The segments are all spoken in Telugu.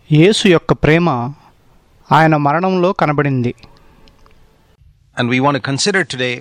యేసు యొక్క ప్రేమ ఆయన మరణంలో కనబడింది And we want to consider today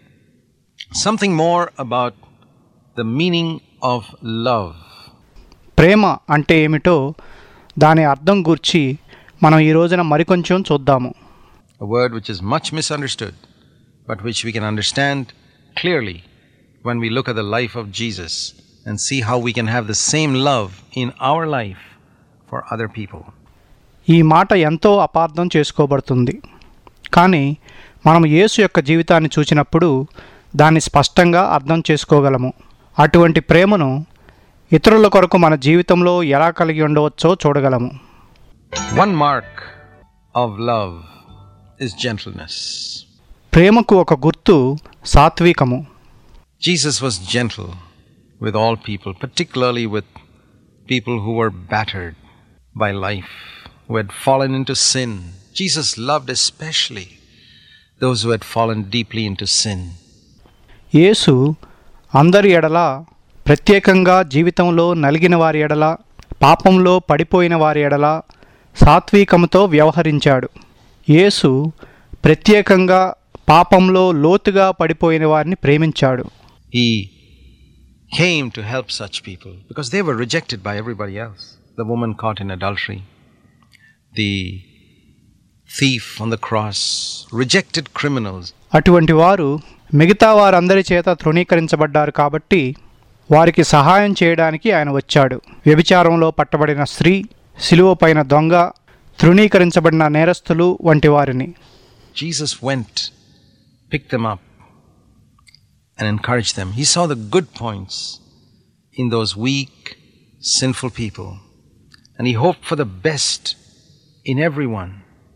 something more about the meaning of love. ప్రేమ అంటే ఏమిటో దాని అర్థం గూర్చి మనం ఈ రోజున మరికొంచెం చూద్దాము a word which is much misunderstood, but which we can understand clearly when we look at the life of Jesus and see how we can have the same love in our life for other people. ఈ మాట ఎంతో అపార్థం చేసుకోబడుతుంది కానీ మనం యేసు యొక్క జీవితాన్ని చూసినప్పుడు దాన్ని స్పష్టంగా అర్థం చేసుకోగలము అటువంటి ప్రేమను ఇతరుల కొరకు మన జీవితంలో ఎలా కలిగి ఉండవచ్చో చూడగలము One mark of love is gentleness. ప్రేమకు ఒక గుర్తు సాత్వికము Jesus was gentle with all people, particularly with people who were battered by life, who had fallen into sin. Jesus loved especially those who had fallen deeply into sin. యేసు అందరి ఎడల ప్రత్యేకంగా జీవితంలో నలిగిన వారి ఎడల పాపంలో పడిపోయిన వారి ఎడల సాత్వికముతో వ్యవహరించాడు యేసు ప్రత్యేకంగా పాపంలో లోతుగా పడిపోయిన వారిని ప్రేమించాడు He came to help such people because they were rejected by everybody else. The woman caught in adultery, the thief on the cross, rejected criminals. అటువంటి వారు మిగతా వారందరి చేత తృణీకరించబడ్డారు కాబట్టి వారికి సహాయం చేయడానికి ఆయన వచ్చాడు వ్యభిచారంలో పట్టబడిన స్త్రీ శిలువ పైన దొంగ తృణీకరించబడిన నేరస్తులు వంటి వారిని Jesus went, picked them up, and encouraged them. He saw the good points in those weak, sinful people, and he hoped for the best in everyone.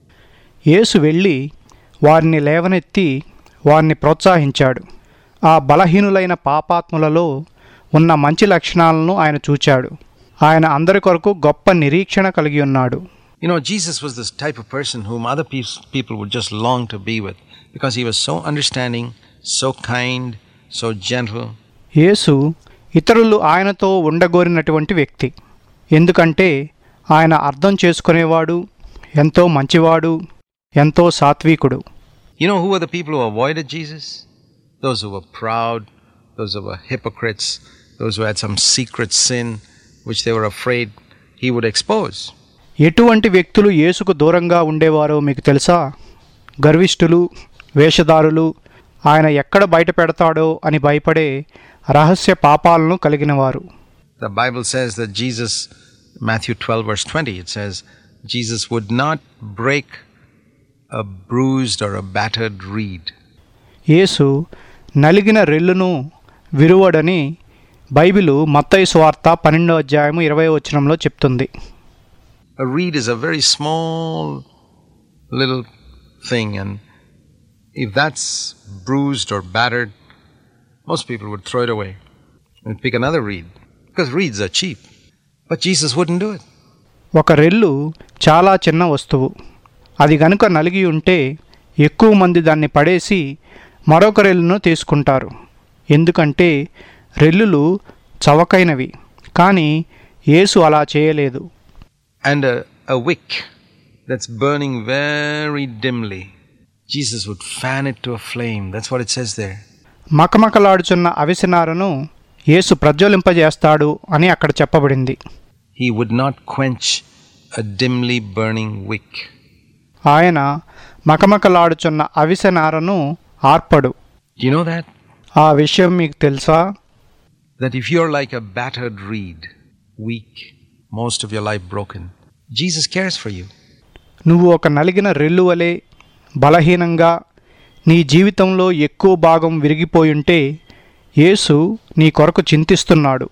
యేసు వెళ్ళి వారిని లేవనెత్తి వారిని ప్రోత్సహించాడు ఆ బలహీనులైన పాపాత్ములలో ఉన్న మంచి లక్షణాలను ఆయన చూచాడు ఆయన అందరి కొరకు గొప్ప నిరీక్షణ కలిగి ఉన్నాడు You know, Jesus was this type of person whom other peop- people would just long to be with because he was so understanding, so kind, so gentle. యేసు ఇతరులు ఆయనతో ఉండగోరినటువంటి వ్యక్తి ఎందుకంటే ఆయన అర్థం చేసుకునేవాడు ఎంతో మంచివాడు ఎంతో సాత్వికుడు You know who were the people who avoided Jesus? Those who were proud, those who were hypocrites, those who had some secret sin which they were afraid he would expose. ఎటువంటి వ్యక్తులు యేసుకు దూరంగా ఉండేవారో మీకు తెలుసా గర్విష్ఠులు వేషధారులు ఆయన ఎక్కడ బయట పెడతాడో అని భయపడే రహస్య పాపాలను కలిగినవారు The Bible says that Jesus, Matthew 12, verse 20, it says, Jesus would not break a bruised or a battered reed. యేసు నలిగిన రెల్లును విరువడని బైబిలు మత్తయి స్వార్త పన్నెండో అధ్యాయము ఇరవై వచనంలో చెప్తుంది A reed is a very small little thing, and if that's bruised or battered, most people would throw it away and pick another reed because reeds are cheap. But Jesus wouldn't do it. ఒక రెల్లు చాలా చిన్న వస్తువు అది గనుక నలిగి ఉంటే ఎక్కువ మంది దాన్ని పడేసి మరొక రెల్లును తీసుకుంటారు ఎందుకంటే రెల్లులు చవకైనవి కానీ యేసు అలా చేయలేదు And a, a wick that's burning very dimly, Jesus would fan it to a flame. That's what it says there. మకమకలాడుచున్న అవిసెనారను యేసు ప్రజ్వలింపజేస్తాడు అని అక్కడ చెప్పబడింది He would not quench a dimly burning wick. ఆయన మకమకలాడుచున్న అవిసెనారను ఆర్పడు Do you know that? ఆ విషయం మీకు తెలుసా that if you're like a battered reed, weak, most of your life broken, Jesus cares for you. నువ్వు ఒక నలిగిన రెల్లు వలె బలహీనంగా నీ జీవితంలో ఎక్కువ భాగం విరిగిపోయుంటే యేసు నీ కొరకు చింతిస్తున్నాడు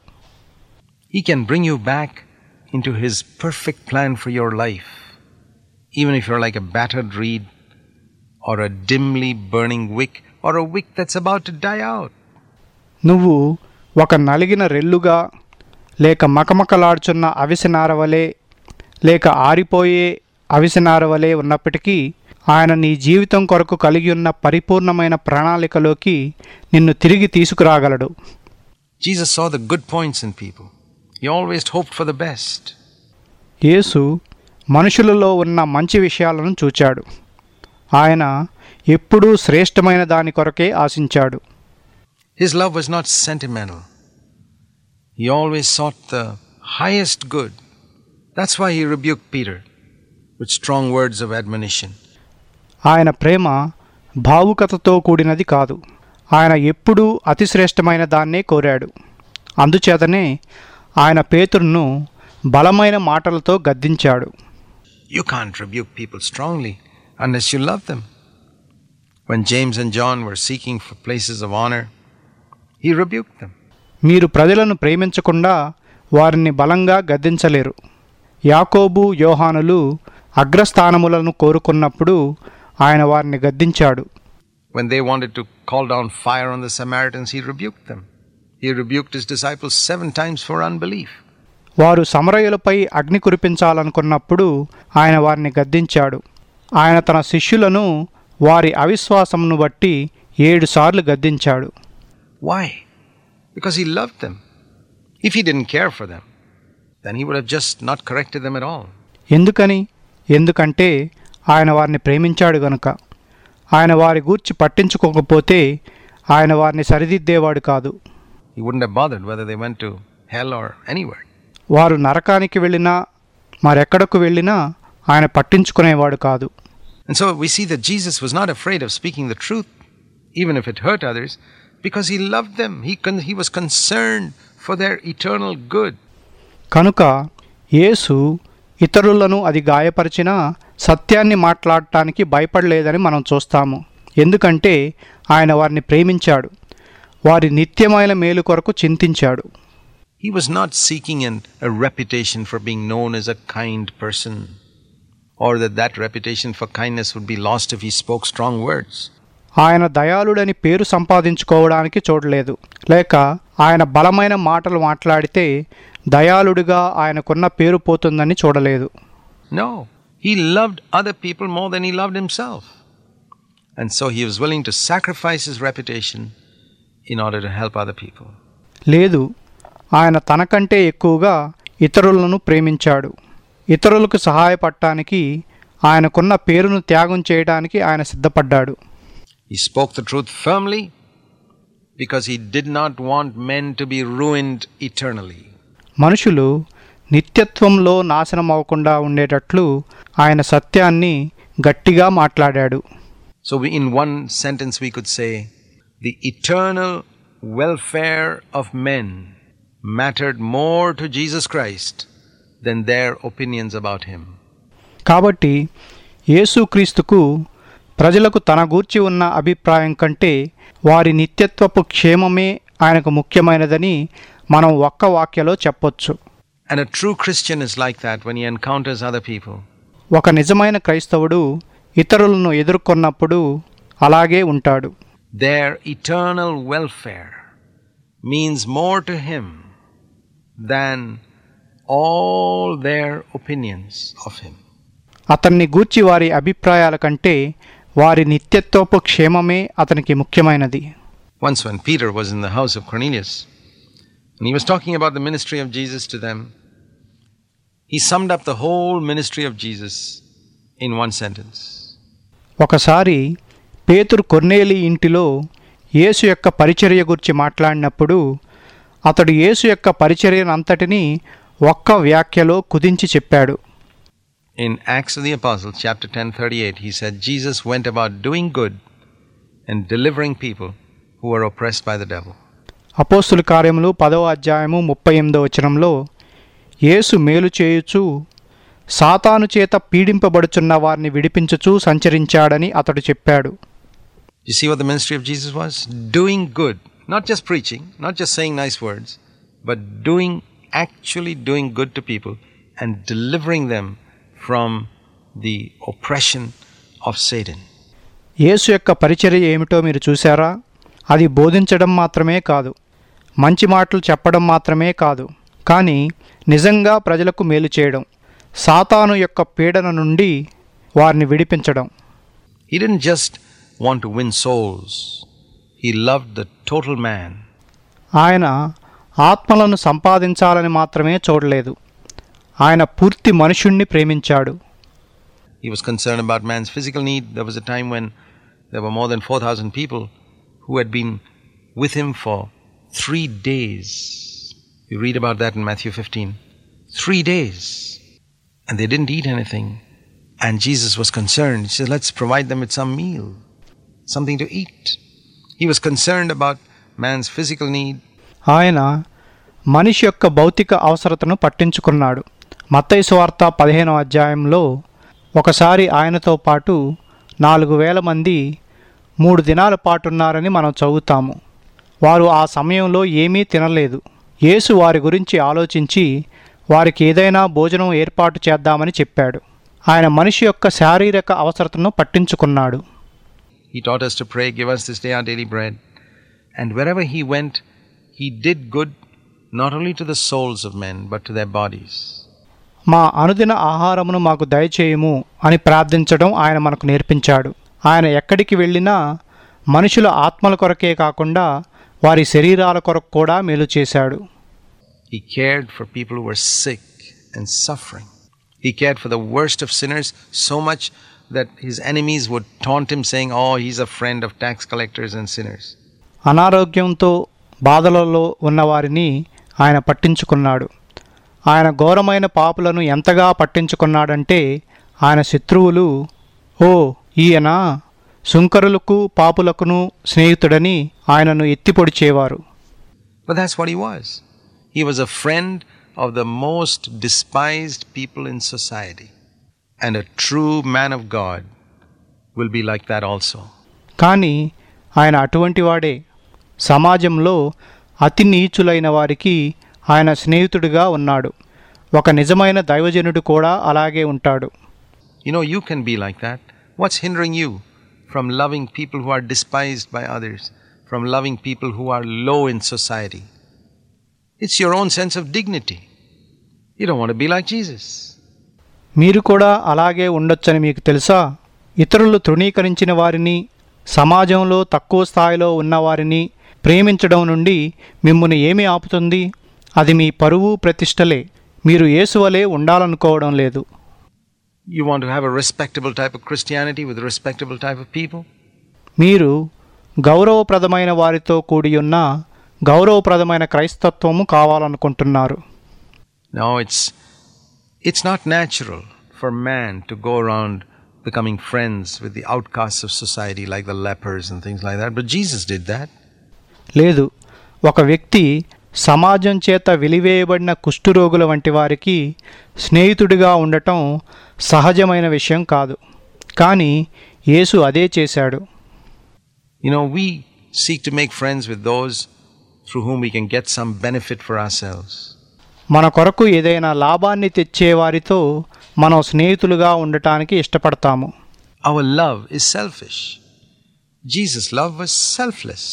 He can bring you back into His perfect plan for your life, even if you're like a battered reed or a dimly burning wick or a wick that's about to die out. నువ్వు ఒక నలిగిన రెల్లుగా లేక మకమకలాడుచున్న అవిసెనార వలె లేక ఆరిపోయే అవిసెనార వలె ఉన్నప్పటికీ ఆయన నీ జీవితం కొరకు కలిగి ఉన్న పరిపూర్ణమైన ప్రణాళికలోకి నిన్ను తిరిగి తీసుకురాగలడు Jesus saw the good points in people. He always hoped for the best. యేసు మనుషులలో ఉన్న మంచి విషయాలను చూచాడు ఆయన ఎప్పుడూ శ్రేష్టమైన దాని కొరకే ఆశించాడు His love was not sentimental. He always sought the highest good. That's why he rebuked Peter with strong words of admonition. ఆయన ప్రేమ భావుకతతో కూడినది కాదు ఆయన ఎప్పుడూ అతి శ్రేష్టమైన దాన్నే కోరాడు అందుచేతనే ఆయన పేతురును బలమైన మాటలతో గద్దించాడు You can't rebuke people strongly unless you love them. When James and John were seeking for places of honor, he rebuked them. మీరు ప్రజలను ప్రేమించకుండా వారిని బలంగా గద్దించలేరు యాకోబు యోహానులు అగ్రస్థానములను కోరుకున్నప్పుడు ఆయన వారిని గద్దించాడు When they wanted to call down fire on the Samaritans, he rebuked them. He rebuked his disciples seven times for unbelief. వారు సమరయులపై అగ్ని కురిపించాలనుకున్నప్పుడు ఆయన వారిని గద్దించాడు ఆయన తన శిష్యులను వారి అవిశ్వాసమును బట్టి ఏడుసార్లు గద్దించాడు Why? Because he loved them. If he didn't care for them, then he would have just not corrected them at all. ఎందుకని ఎందుకంటే ఆయన వారిని ప్రేమించాడు గనుక ఆయన వారి గూర్చి పట్టించుకోకపోతే ఆయన వారిని సరిదిద్దేవాడు కాదు He wouldn't have bothered whether they went to hell or anywhere. వారు నరకానికి వెళ్ళినా మరెక్కడకు వెళ్ళినా ఆయన పట్టించుకునేవాడు కాదు And so we see that Jesus was not afraid of speaking the truth, even if it hurt others, because he loved them. He, con- he was concerned for their eternal good. కనుక యేసు ఇతరులను అది గాయపరిచినా సత్యాన్ని మాట్లాడటానికి భయపడలేదని మనం చూస్తాము ఎందుకంటే ఆయన వారిని ప్రేమించాడు వారి నిత్యమైన మేలు కొరకు చింతించాడు He was not seeking an, a reputation for being known as a kind person, or that that reputation for kindness would be lost if he spoke strong words. ఆయన దయాళుడని పేరు సంపాదించుకోవడానికి చూడలేదు లేక ఆయన బలమైన మాటలు మాట్లాడితే దయాళుడిగా ఆయనకున్న పేరు పోతుందని చూడలేదు No, he loved other people more than he loved himself. And so he was willing to sacrifice his reputation in order to help other people. లేదు ఆయన తనకంటే ఎక్కువగా ఇతరులను ప్రేమించాడు ఇతరులకు సహాయపడటానికి ఆయనకున్న పేరును త్యాగం చేయడానికి ఆయన సిద్ధపడ్డాడు He spoke the truth firmly because he did not want men to be ruined eternally. మనుషులు నిత్యత్వంలో నాశనం అవ్వకుండా ఉండేటట్లు ఆయన సత్యాన్ని గట్టిగా మాట్లాడాడు So, we, in one sentence, we could say the eternal welfare of men mattered more to Jesus Christ than their opinions about him. కాబట్టి యేసుక్రీస్తుకు ప్రజలకు తన గూర్చి ఉన్న అభిప్రాయం కంటే వారి నిత్యత్వపు క్షేమమే ఆయనకు ముఖ్యమైనదని మనం ఒక్క వాక్యలో చెప్పొచ్చు And a true Christian is like that when he encounters other people. ఒక నిజమైన క్రైస్తవుడు ఇతరులను ఎదుర్కొన్నప్పుడు అలాగే ఉంటాడు Their eternal welfare means more to him than all their opinions of him. అతన్ని గూర్చి వారి అభిప్రాయాల కంటే వారి నిత్యత్వపు క్షేమమే అతనికి ముఖ్యమైనది Once, when Peter was in the house of Cornelius, and he was talking about the ministry of Jesus to them, he summed up the whole ministry of Jesus in one sentence. ఒకసారి పేతురు కొర్నేలి ఇంటిలో యేసు యొక్క పరిచర్య గురించి మాట్లాడినప్పుడు అతడు యేసు యొక్క పరిచర్యనంతటినీ ఒక్క వ్యాఖ్యలో కుదించి చెప్పాడు In Acts of the Apostles, chapter 10, 38, he said, Jesus went about doing good and delivering people who were oppressed by the devil. అపోస్తుల కార్యములు పదవ అధ్యాయము ముప్పై ఎనిమిదో వచనంలో యేసు మేలు చేయుచు సాతాను చేత పీడింపబడుచున్న వారిని విడిపించుచూ సంచరించాడని అతడు చెప్పాడు You see what the ministry of Jesus was? Doing good. Not just preaching, not just saying nice words, but doing, actually doing good to people and delivering them from the oppression of Satan. యేసు యొక్క పరిచర్య ఏమిటో మీరు చూసారా అది బోధించడం మాత్రమే కాదు మంచి మాటలు చెప్పడం మాత్రమే కాదు కానీ నిజంగా ప్రజలకు మేలు చేయడం సాతాను యొక్క పీడన నుండి వారిని విడిపించడం He didn't just want to win souls, he loved the total man. ఆయన ఆత్మలను సంపాదించాలని మాత్రమే చూడలేదు ఆయన పూర్తి మనుషుణ్ణి ప్రేమించాడు He was concerned about man's physical need. There was a time when there were more than 4,000 people who had been with him for three days. You read about that in Matthew 15. Three days. And they didn't eat anything. And Jesus was concerned. He said, Let's provide them with some meal, something to eat. He was concerned about man's physical need. ఆయన మనిషి యొక్క భౌతిక అవసరతను పట్టించుకున్నాడు మత్తయి సువార్త పదిహేనవ అధ్యాయంలో ఒకసారి ఆయనతో పాటు నాలుగు వేల మంది మూడు దినాల పాటున్నారని మనం చదువుతాము వారు ఆ సమయంలో ఏమీ తినలేదు యేసు వారి గురించి ఆలోచించి వారికి ఏదైనా భోజనం ఏర్పాటు చేద్దామని చెప్పాడు ఆయన మనిషి యొక్క శారీరక అవసరతను పట్టించుకున్నాడు He taught us to pray, Give us this day our daily bread. And wherever he went, he did good not only to the souls of men, but to their bodies. మా అనుదిన ఆహారమును మాకు దయచేయము అని ప్రార్థించడం ఆయన మనకు నేర్పించాడు ఆయన ఎక్కడికి వెళ్ళినా మనుషుల ఆత్మల కొరకే కాకుండా వారి శరీరాల కొరకు కూడా మేలు చేశాడు He cared for people who were sick and suffering. He cared for the worst of sinners so much that his enemies would taunt him, saying, Oh, he's a friend of tax collectors and sinners. అనారోగ్యంతో బాధలలో ఉన్నవారిని ఆయన పట్టించుకున్నాడు ఆయన ఘోరమైన పాపులను ఎంతగా పట్టించుకున్నాడంటే ఆయన శత్రువులు ఓ ఈయన సుంకరులకు పాపులకును స్నేహితుడని ఆయనను ఎత్తిపొడిచేవారు But that's what he was. He was a friend of the most despised people in society. And a true man of God will be like that also. కానీ ఆయన అటువంటి వాడే సమాజంలో అతి నీచులైన వారికి ఆయన స్నేహితుడిగా ఉన్నాడు ఒక నిజమైన దైవజనుడు కూడా అలాగే ఉంటాడు You know, you can be like that. What's hindering you from loving people who are despised by others, from loving people who are low in society? It's your own sense of dignity. You don't want to be like Jesus. మీరు కూడా అలాగే ఉండొచ్చని మీకు తెలుసా ఇతరులు తృణీకరించిన వారిని సమాజంలో తక్కువ స్థాయిలో ఉన్నవారిని ప్రేమించడం నుండి మిమ్మును ఏమి ఆపుతుంది అది మీ పరువు ప్రతిష్టలే మీరు యేసువలే ఉండాలనుకోవడం లేదు You want to have a respectable type of Christianity with a respectable type of people? మీరు గౌరవప్రదమైన వారితో కూడి ఉన్న గౌరవప్రదమైన క్రైస్తత్వము కావాలనుకుంటున్నారు No, it's it's not natural for man to go around becoming friends with the outcasts of society like the lepers and things like that. But Jesus did that. లేదు ఒక వ్యక్తి సమాజం చేత వెలివేయబడిన కుష్ఠరోగుల వంటి వారికి స్నేహితుడిగా ఉండటం సహజమైన విషయం కాదు కానీ యేసు అదే చేశాడు You know, we seek to make friends with those through whom we can get some benefit for ourselves. మన కొరకు ఏదైనా లాభాన్ని తెచ్చే వారితో మనం స్నేహితులుగా ఉండటానికి ఇష్టపడతాము Our love is selfish. Jesus' love was selfless,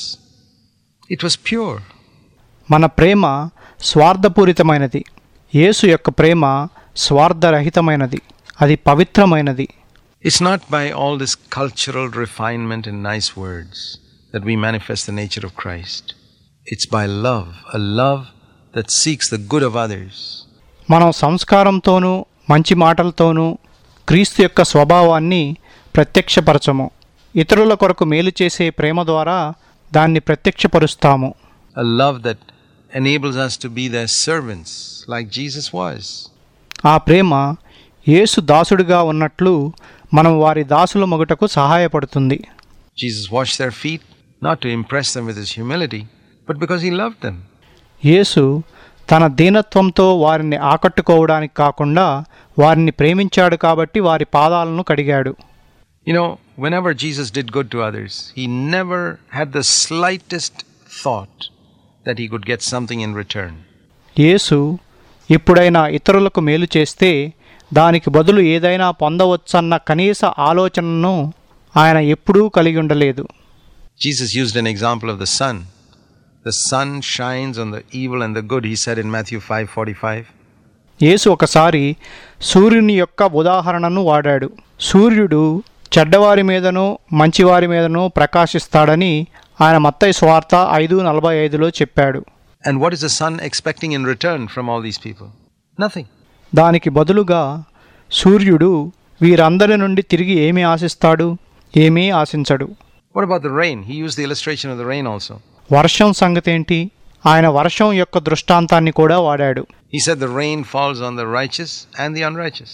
it was pure. మన ప్రేమ స్వార్థపూరితమైనది యేసు యొక్క ప్రేమ స్వార్థరహితమైనది అది పవిత్రమైనది It's not by all this cultural refinement and nice words that we manifest the nature of Christ. It's by love, a love that seeks the good of others. మనం సంస్కారంతోనూ మంచి మాటలతోనూ క్రీస్తు యొక్క స్వభావాన్ని ప్రత్యక్షపరచము ఇతరుల కొరకు మేలు చేసే ప్రేమ ద్వారా దాన్ని ప్రత్యక్షపరుస్తాము a love that enables us to be their servants like Jesus was. ఆ ప్రేమ యేసు దాసుడిగా ఉన్నట్లు మనం వారి దాసుల మొగుటకు సహాయపడుతుంది Jesus washed their feet not to impress them with his humility, but because he loved them. యేసు తన దీనత్వంతో వారిని ఆకట్టుకోవడానికి కాకుండా వారిని ప్రేమించాడు కాబట్టి వారి పాదాలను కడిగాడు You know, whenever Jesus did good to others, he never had the slightest thought that he could get something in return. యేసు ఎప్పుడైనా ఇతరులకు మేలు చేస్తే దానికి బదులు ఏదైనా పొందవచ్చన్న కనీస ఆలోచనను ఆయన ఎప్పుడూ కలిగి ఉండలేదు Jesus used an example of the sun. The sun shines on the evil and the good, he said in Matthew 5:45. యేసు ఒకసారి సూర్యుని యొక్క ఉదాహరణను వాడాడు సూర్యుడు చెడ్డవారి మీదను మంచివారి మీదను ప్రకాశిస్తాడని ఆయన మత్తయి స్వార్త ఐదు నలభై ఐదులో చెప్పాడు And what is the sun expecting in return from all these people? Nothing. దానికి బదులుగా సూర్యుడు వీరందరి నుండి తిరిగి ఏమి ఆశిస్తాడు ఏమీ ఆశించడు What about the rain? He used the illustration of the rain also. వర్షం సంగతేంటి ఆయన వర్షం యొక్క దృష్టాంతాన్ని కూడా వాడాడు He said the rain falls on the righteous and the unrighteous.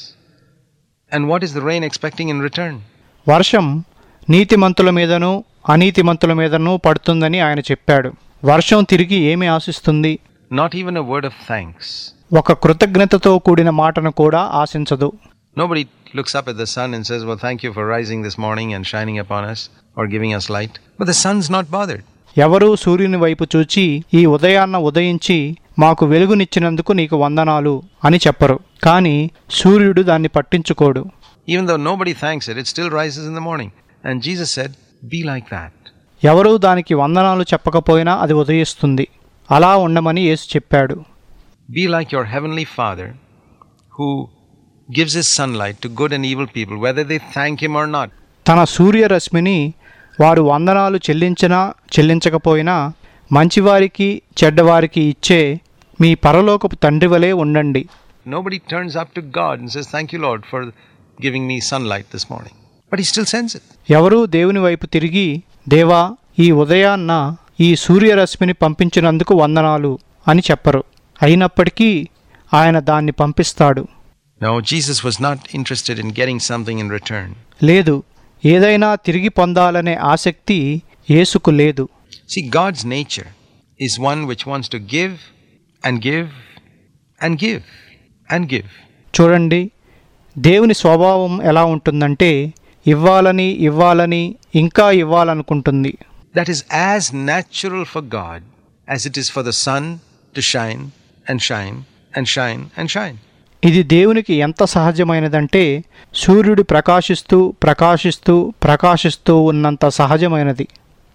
And what is the rain expecting in return? వర్షం నీతిమంతుల మీదను అనీతిమంతుల మీదను పడుతుందని ఆయన చెప్పాడు వర్షం తిరిగి ఏమి ఆశిస్తుంది Not even a word of thanks. ఒక కృతజ్ఞతతో కూడిన మాటను కూడా ఆశించదు Nobody looks up at the sun and says, Well, thank you for rising this morning and shining upon us or giving us light. But the sun's not bothered. ఎవరూ సూర్యుని వైపు చూచి ఈ ఉదయాన్న ఉదయించి మాకు వెలుగునిచ్చినందుకు నీకు వందనాలు అని చెప్పరు కానీ సూర్యుడు దాన్ని పట్టించుకోడు Even though nobody thanks it, it still rises in the morning. And Jesus said, Be like that. ఎవరూ దానికి వందనాలు చెప్పకపోయినా అది ఉదయిస్తుంది అలా ఉండమని యేసు చెప్పాడు Be like your heavenly Father who gives his sunlight to good and evil people, whether they thank him or not. తన సూర్యరశ్మిని వారు వందనాలు చెల్లించినా చెల్లించకపోయినా మంచివారికి చెడ్డవారికి ఇచ్చే మీ పరలోకపు తండ్రి వలె ఉండండి Nobody turns up to God and says, Thank you, Lord, for giving me sunlight this morning. But he still sends it. ఎవరూ దేవుని వైపు తిరిగి దేవా ఈ ఉదయాన్న ఈ సూర్యరశ్మిని పంపించినందుకు వందనాలు అని చెప్పరు అయినప్పటికీ ఆయన దాన్ని పంపిస్తాడు No, Jesus was not interested in getting something in return. లేదు ఏదైనా తిరిగి పొందాలనే ఆసక్తి యేసుకు లేదు See, God's nature is one which wants to give and give and give and give. చూడండి దేవుని స్వభావం ఎలా ఉంటుందంటే ఇవ్వాలని ఇవ్వాలని ఇంకా ఇవ్వాలనుకుంటుంది That is as natural for God as it is for the sun to shine and shine and shine and shine. ఇది దేవునికి ఎంత సహజమైనదంటే సూర్యుడు ప్రకాశిస్తూ ప్రకాశిస్తూ ప్రకాశిస్తూ ఉన్నంత సహజమైనది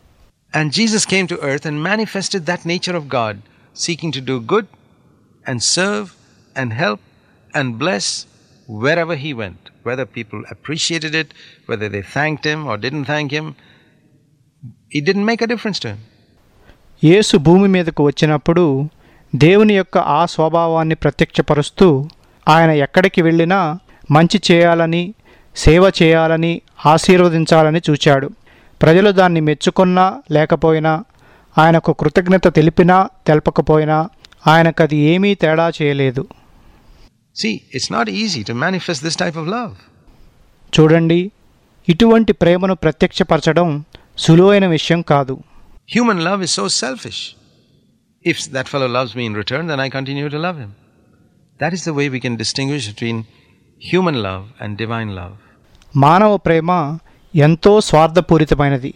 And Jesus came to earth and manifested that nature of God, seeking to do good and serve and help and bless wherever he went. Whether people appreciated it, whether they thanked him or didn't thank him, it didn't make a difference to him. యేసు భూమి మీదకు వచ్చినప్పుడు దేవుని యొక్క ఆ స్వభావాన్ని ప్రత్యక్షపరుస్తూ ఆయన ఎక్కడికి వెళ్ళినా మంచి చేయాలని సేవ చేయాలని ఆశీర్వదించాలని చూచాడు ప్రజలు దాన్ని మెచ్చుకున్నా లేకపోయినా ఆయనకు కృతజ్ఞత తెలిపినా తెలపకపోయినా ఆయనకది ఏమీ తేడా చేయలేదు See, it's not easy to manifest this type of love. చూడండి ఇటువంటి ప్రేమను ప్రత్యక్షపరచడం సులువైన విషయం కాదు Human love is so selfish. If that fellow loves me in return, then I continue to love him. That is the way we can distinguish between human love and divine love. మానవ ప్రేమ ఎంతో స్వార్థపూరితమైనది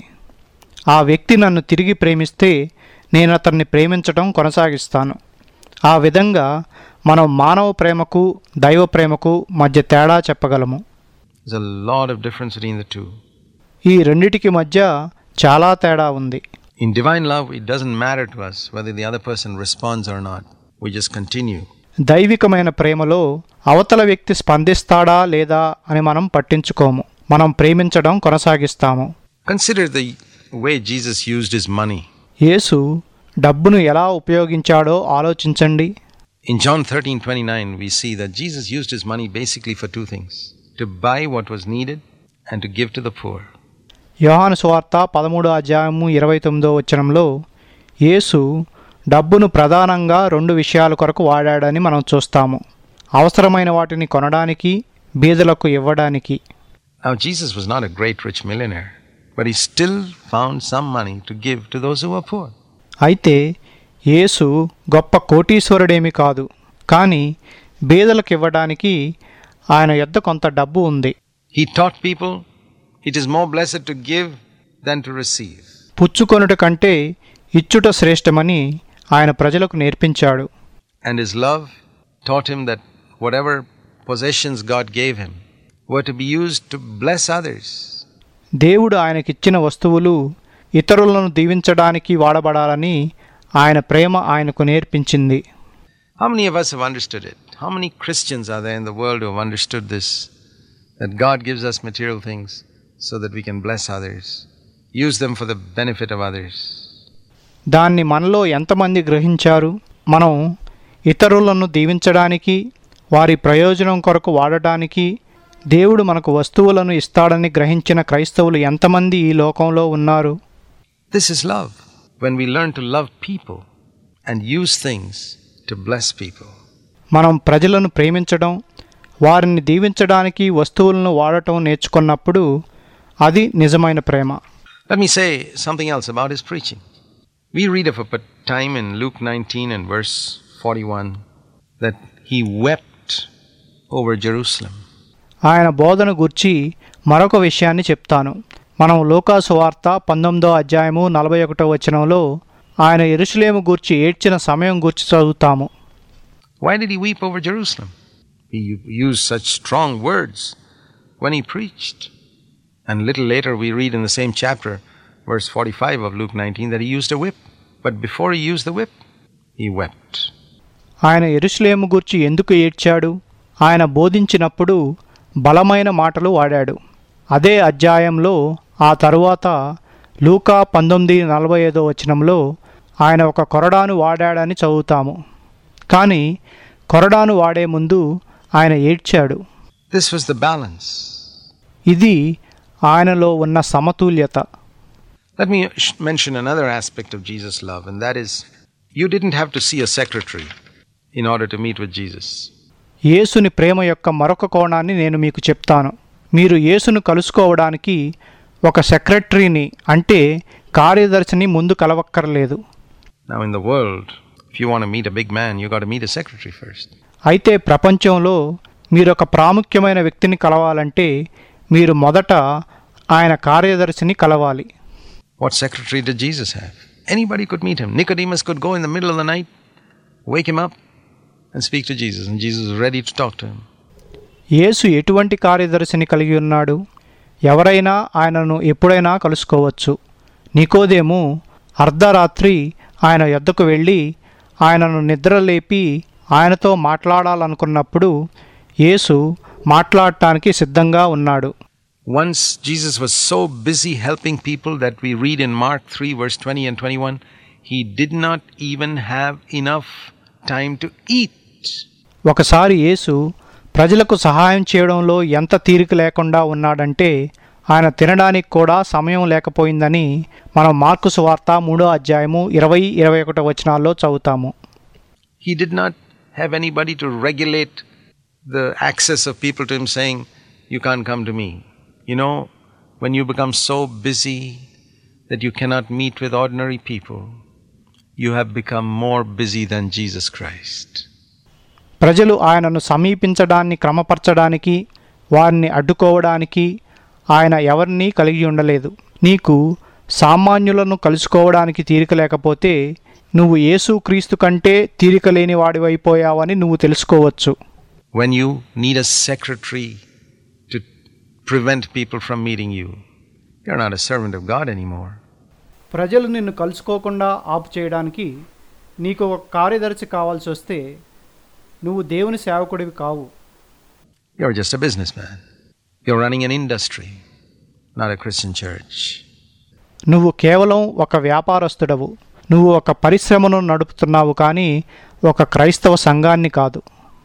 ఆ వ్యక్తి నన్ను తిరిగి ప్రేమిస్తే నేను అతన్ని ప్రేమించడం కొనసాగిస్తాను ఆ విధంగా మనం మానవ ప్రేమకు దైవ ప్రేమకు మధ్య తేడా చెప్పగలము There's a lot of difference between the two. ఈ రెండిటికి మధ్య చాలా తేడా ఉంది In divine love, it doesn't matter to us whether the other person responds or not. We just continue. దైవికమైన ప్రేమలో అవతల వ్యక్తి స్పందిస్తాడా లేదా అని మనం పట్టించుకోము మనం ప్రేమించడం కొనసాగిస్తాము Consider the way Jesus used his money. యేసు డబ్బును ఎలా ఉపయోగించాడో ఆలోచించండి In John 13 29, we see that Jesus used his money basically for two things to buy what was needed and to give to the poor. యోహాను సువార్త పదమూడో అధ్యాయము ఇరవై తొమ్మిదో వచనంలో యేసు డబ్బును ప్రధానంగా రెండు విషయాల కొరకు వాడాడని మనం చూస్తాము అవసరమైన వాటిని కొనడానికి బీదలకు ఇవ్వడానికి Now, Jesus was not a great rich millionaire, but he still found some money to give to those who were poor. అయితే యేసు గొప్ప కోటీశ్వరుడేమి కాదు కానీ బీదలకు ఇవ్వడానికి ఆయన యొద్ద కొంత డబ్బు ఉంది He taught people it is more blessed to give than to receive. పుచ్చుకొనుట కంటే ఇచ్చుట శ్రేష్టమని ఆయన ప్రజలకు నేర్పించాడు And his love taught him that whatever possessions God gave him were to be used to bless others. దేవుడు ఆయనకిచ్చిన వస్తువులు ఇతరులను దీవించడానికి వాడబడాలని ఆయన ప్రేమ ఆయనకు నేర్పించింది How many of us have understood it? How many Christians are there in the world who have understood this? That God gives us material things so that we can bless others, use them for the benefit of others. దాన్ని మనలో ఎంతమంది గ్రహించారు మనం ఇతరులను దీవించడానికి వారి ప్రయోజనం కొరకు వాడటానికి దేవుడు మనకు వస్తువులను ఇస్తాడని గ్రహించిన క్రైస్తవులు ఎంతమంది ఈ లోకంలో ఉన్నారు This is love. When we learn to love people and use things to bless people. మనం ప్రజలను ప్రేమించడం వారిని దీవించడానికి వస్తువులను వాడటం నేర్చుకున్నప్పుడు అది నిజమైన ప్రేమ Let me say something else about his preaching. We read of a p- time in Luke 19 and verse 41 that he wept over Jerusalem. ఆయన బోధన గుర్చి మరొక విషయాన్ని చెప్తాను మనం లోకాసు వార్త పంతొమ్మిదో అధ్యాయము నలభై ఒకటో వచనంలో ఆయన ఎరుషులేము గూర్చి ఏడ్చిన సమయం గుర్చి చదువుతాము Why did he weep over Jerusalem? He u- used such strong words when he preached. And little later, we read in the same chapter, verse 45 of Luke 19, that he used a whip. But before he used the whip, he wept. ఆయన ఎరుషులేము గూర్చి ఎందుకు ఏడ్చాడు ఆయన బోధించినప్పుడు బలమైన మాటలు వాడాడు అదే అధ్యాయంలో ఆ తరువాత లూకా పంతొమ్మిది నలభై ఐదో వచనంలో ఆయన ఒక కొరడాను వాడాడని చదువుతాము కానీ కొరడాను వాడే ముందు ఆయన ఏడ్చాడు This was the balance. ఇది ఆయనలో ఉన్న సమతుల్యత Let me sh- mention another aspect of Jesus' love, and that is you didn't have to see a secretary in order to meet with Jesus. యేసుని ప్రేమ యొక్క మరొక కోణాన్ని నేను మీకు చెప్తాను మీరు యేసును కలుసుకోవడానికి ఒక సెక్రటరీని అంటే కార్యదర్శిని ముందు కలవక్కర్లేదు Now, in the world, if you want to meet a big man, you got to meet a secretary first. అయితే ప్రపంచంలో మీరు ఒక ప్రాముఖ్యమైన వ్యక్తిని కలవాలంటే మీరు మొదట ఆయన కార్యదర్శిని కలవాలి What secretary did Jesus have? Anybody could meet him. Nicodemus could go in the middle of the night, wake him up, and speak to Jesus, and Jesus was ready to talk to him. యేసు ఎటువంటి కార్యదర్శిని కలిగి ఉన్నాడు ఎవరైనా ఆయనను ఎప్పుడైనా కలుసుకోవచ్చు నికోదేము అర్ధరాత్రి ఆయన యొద్దకు వెళ్ళి ఆయనను నిద్రలేపి ఆయనతో మాట్లాడాలనుకున్నప్పుడు యేసు మాట్లాడటానికి సిద్ధంగా ఉన్నాడు Once Jesus was so busy helping people that we read in Mark 3, verse 20 and 21, he did not even have enough time to eat. ఒకసారి యేసు ప్రజలకు సహాయం చేయడంలో ఎంత తీరిక లేకుండా ఉన్నాడంటే ఆయన తినడానికి కూడా సమయం లేకపోయిందని మనం మార్కు సువార్త మూడో అధ్యాయము ఇరవై ఇరవై ఒకటో వచనాల్లో చదువుతాము He did not have anybody to regulate the access of people to him saying, You can't come to me. You know, when you become so busy that you cannot meet with ordinary people, you have become more busy than Jesus Christ. ప్రజలు ఆయనను సమీపించడాన్ని క్రమపరచడానికి వారిని అడ్డుకోవడానికి ఆయన ఎవరినీ కలిగి ఉండలేదు నీకు సామాన్యులను కలుసుకోవడానికి తీరిక లేకపోతే నువ్వు యేసుక్రీస్తు కంటే తీరిక లేని వాడివైపోయావని నువ్వు తెలుసుకోవచ్చు When you need a secretary to prevent people from meeting you, you're not a servant of God anymore. ప్రజలు నిన్ను కలుసుకోకుండా ఆపు చేయడానికి నీకు ఒక కార్యదర్శి కావాల్సి వస్తే నువ్వు దేవుని సేవకుడివి కావు You're just a businessman. You're running an industry, not a Christian church. నువ్వు కేవలం ఒక వ్యాపారస్తుడవు నువ్వు ఒక పరిశ్రమను నడుపుతున్నావు కానీ ఒక క్రైస్తవ సంఘాన్ని కాదు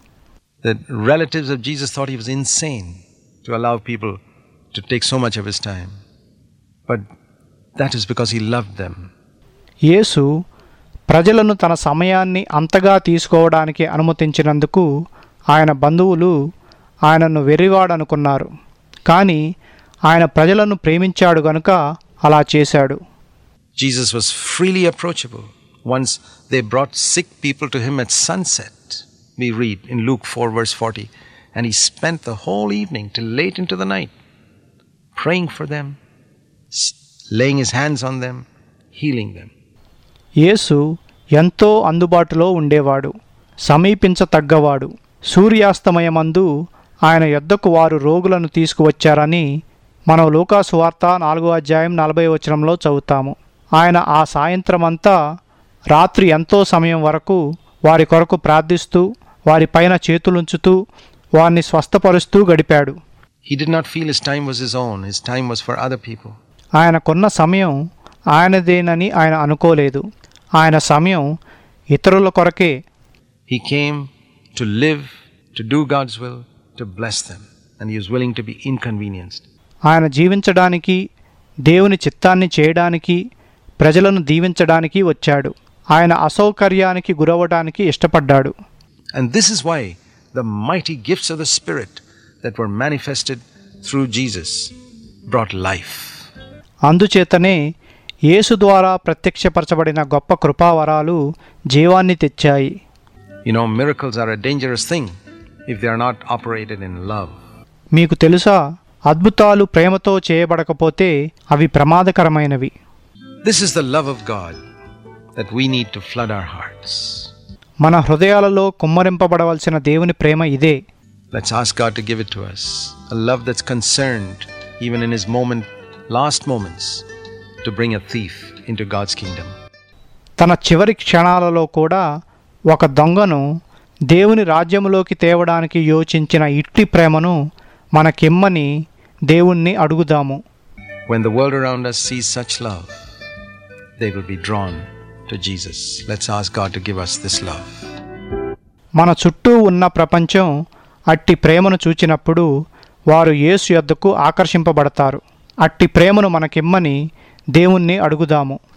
The relatives of Jesus thought he was insane to allow people to take so much of his time. But that is because he loved them. యేసు ప్రజలను తన సమయాన్ని అంతగా తీసుకోవడానికి అనుమతించినందుకు ఆయన బంధువులు ఆయనను వెర్రివాడనుకున్నారు కానీ ఆయన ప్రజలను ప్రేమించాడు గనుక అలా చేశాడు Jesus was freely approachable. Once they brought sick people to him at sunset, we read in Luke 4, verse 40. And he spent the whole evening till late into the night praying for them, s- laying his hands on them, healing them. యేసు ఎంతో అందుబాటులో ఉండేవాడు సమీపించతగ్గవాడు సూర్యాస్తమయమందు ఆయన యొద్దకు వారు రోగులను తీసుకువచ్చారని మనం లూకాసు వార్త నాలుగో అధ్యాయం నలభై వచనంలో చదువుతాము ఆయన ఆ సాయంత్రమంతా రాత్రి ఎంతో సమయం వరకు వారి కొరకు ప్రార్థిస్తూ వారి పైన చేతులుంచుతూ వారిని స్వస్థపరుస్తూ గడిపాడు He did not feel his time was his own, his time was for other people. ఆయనకున్న సమయం ఆయనదేనని ఆయన అనుకోలేదు ఆయన సమయం ఇతరుల కొరకే He came to live to do God's will, to bless them. And he was willing to be inconvenienced. ఆయన జీవించడానికి దేవుని చిత్తాన్ని చేయడానికి ప్రజలను దీవించడానికి వచ్చాడు ఆయన అసౌకర్యానికి గురవడానికి ఇష్టపడ్డాడు And this is why the mighty gifts of the Spirit that were manifested through Jesus brought life. అందుచేతనే యేసు ద్వారా ప్రత్యక్షపరచబడిన గొప్ప కృపావరాలు జీవాన్ని తెచ్చాయి You know, miracles are a dangerous thing if they are not operated in love. మీకు తెలుసా అద్భుతాలు ప్రేమతో చేయబడకపోతే అవి ప్రమాదకరమైనవి This is the love of God that we need to flood our hearts. మన హృదయాలలో కుమ్మరింపబడవలసిన దేవుని ప్రేమ ఇదే Let's ask God to give it to us. A love that's concerned, even in his moment, last moments, to bring a thief into God's kingdom. తన చివరి క్షణాలలో కూడా ఒక దొంగను దేవుని రాజ్యములోకి తేవడానికి యోచించిన ఇట్టి ప్రేమను మనకిమ్మని దేవుణ్ణి అడుగుదాము When the world around us sees such love, they will be drawn to Jesus. Let's ask God to give us this love. మన చుట్టూ ఉన్న ప్రపంచం అట్టి ప్రేమను చూచినప్పుడు వారు యేసు యొద్దకు ఆకర్షింపబడతారు అట్టి ప్రేమను మనకిమ్మని దేవుణ్ణి అడుగుదాము